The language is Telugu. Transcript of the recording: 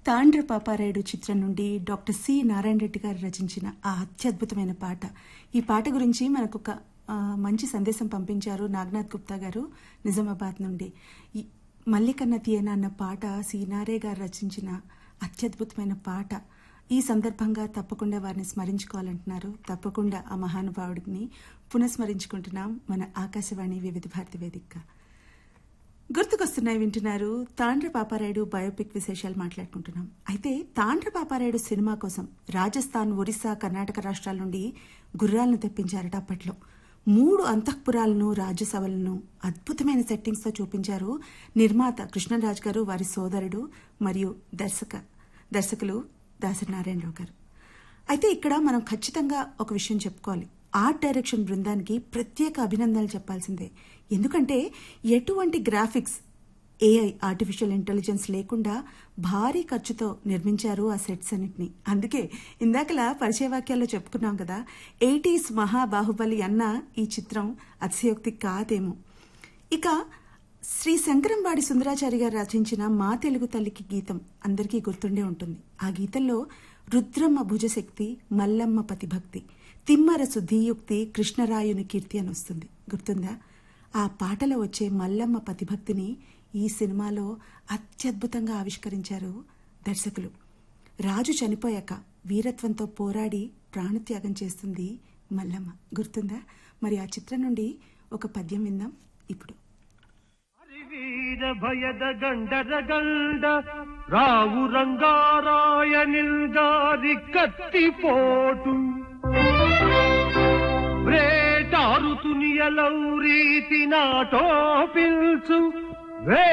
తాండ్ర పాపారాయుడు చిత్రం నుండి డాక్టర్ సి నారాయణ రెడ్డి గారు రచించిన ఆ అత్యద్భుతమైన పాట ఈ పాట గురించి మనకు ఒక ఆ, మంచి సందేశం పంపించారు నాగనాథ్ గుప్తా గారు నిజామాబాద్ నుండి ఈ మల్లికన్న తీయన అన్న పాట సి నారే గారు రచించిన అత్యద్భుతమైన పాట ఈ సందర్భంగా తప్పకుండా వారిని స్మరించుకోవాలంటున్నారు తప్పకుండా ఆ మహానుభావుడిని పునఃస్మరించుకుంటున్నాం మన ఆకాశవాణి వివిధ భారతి వేదిక గుర్తుకొస్తున్నాయి వింటున్నారు తాండ్ర పాపారాయుడు బయోపిక్ విశేషాలు మాట్లాడుకుంటున్నాం అయితే తాండ్ర పాపారాయుడు సినిమా కోసం రాజస్థాన్ ఒరిస్సా కర్ణాటక రాష్ట్రాల నుండి గుర్రాలను తెప్పించారట అప్పట్లో మూడు అంతఃపురాలను రాజ్యసభలను అద్భుతమైన సెట్టింగ్స్ తో చూపించారు నిర్మాత కృష్ణరాజ్ గారు వారి సోదరుడు మరియు దర్శక దర్శకులు దాసరి నారాయణరావు గారు అయితే ఇక్కడ మనం ఖచ్చితంగా ఒక విషయం చెప్పుకోవాలి ఆర్ట్ డైరెక్షన్ బృందానికి ప్రత్యేక అభినందనలు చెప్పాల్సిందే ఎందుకంటే ఎటువంటి గ్రాఫిక్స్ ఏఐ ఆర్టిఫిషియల్ ఇంటెలిజెన్స్ లేకుండా భారీ ఖర్చుతో నిర్మించారు ఆ సెట్స్ అన్నిటిని అందుకే ఇందాకలా పరిచయ వాక్యాల్లో చెప్పుకున్నాం కదా ఎయిటీస్ మహాబాహుబలి అన్న ఈ చిత్రం అతిశయోక్తి కాదేమో ఇక శ్రీ శంకరంవాడి సుందరాచారి గారు రచించిన మా తెలుగు తల్లికి గీతం అందరికీ గుర్తుండే ఉంటుంది ఆ గీతంలో రుద్రమ్మ భుజశక్తి మల్లమ్మ పతిభక్తి తిమ్మరసు ధీయుక్తి కృష్ణరాయుని కీర్తి అని వస్తుంది గుర్తుందా ఆ పాటలో వచ్చే మల్లమ్మ పతిభక్తిని ఈ సినిమాలో అత్యద్భుతంగా ఆవిష్కరించారు దర్శకులు రాజు చనిపోయాక వీరత్వంతో పోరాడి ప్రాణత్యాగం చేస్తుంది మల్లమ్మ గుర్తుందా మరి ఆ చిత్రం నుండి ఒక పద్యం విందాం ఇప్పుడు ಹರಿವೀರ ಭಯದ ಗಂಡರ ಗಂಡ ರಾವು ರಂಗಾರಾಯ ನಿಲ್ಗಾರಿ ಕತ್ತಿಪೋಟು వేటారు తునియలౌ రీతి నాటో పిల్చు వే